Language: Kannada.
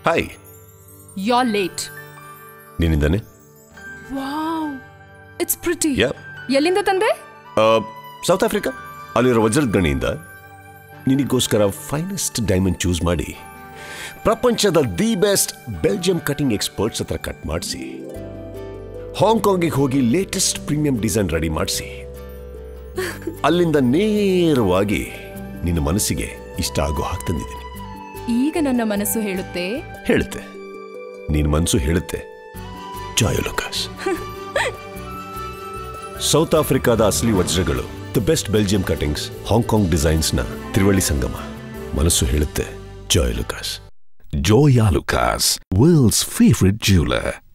ಹಾಯ್ ಯಾ ಲೇಟ್ ನಿನ್ನಿಂದಾನೆ ವಾವ್ ಇಟ್ಸ್ ಪ್ರಿಟಿ ಯಾ ಎಲ್ಲಿಂದ ತಂದೆ ಸೌತ್ ಆಫ್ರಿಕಾ ಅಲ್ಲಿರೋ ವಜ್ರದ ಗಣಿಯಿಂದ ನಿನಗೋಸ್ಕರ ಫೈನೆಸ್ಟ್ ಡೈಮಂಡ್ ಚೂಸ್ ಮಾಡಿ ಪ್ರಪಂಚದ the best Belgium cutting experts ಹತ್ರ ಕಟ್ ಮಾಡಿಸಿ ಹಾಂಗ್ಕಾಂಗಿಗೆ ಹೋಗಿ ಲೇಟೆಸ್ಟ್ ಪ್ರೀಮಿಯಂ ಡಿಸೈನ್ ರೆಡಿ ಮಾಡಿಸಿ ಅಲ್ಲಿಂದ ನೇರವಾಗಿ ನಿನ್ನ ಮನಸ್ಸಿಗೆ ಇಷ್ಟ ಆಗೋ ಹಾಗೆ ತಂದಿದ್ದೀನಿ ಈಗ ನನ್ನ ಮನಸ್ಸು ಹೇಳುತ್ತೆ ಹೇಳುತ್ತೆ ನಿನ್ನ ಮನಸ್ಸು ಹೇಳುತ್ತೆ ಜಾಯೋ ಲುಕಾಸ್ ಸೌತ್ ಆಫ್ರಿಕಾದ ಅಸಲಿ ವಜ್ರಗಳು the best Belgium cuttings Hong Kong ಡಿಸೈನ್ಸ್ನ ತ್ರಿವಳಿ ಸಂಗಮ ಮನಸ್ಸು ಹೇಳುತ್ತೆ Joyalukkas Joya Lucas, world's favorite jeweler.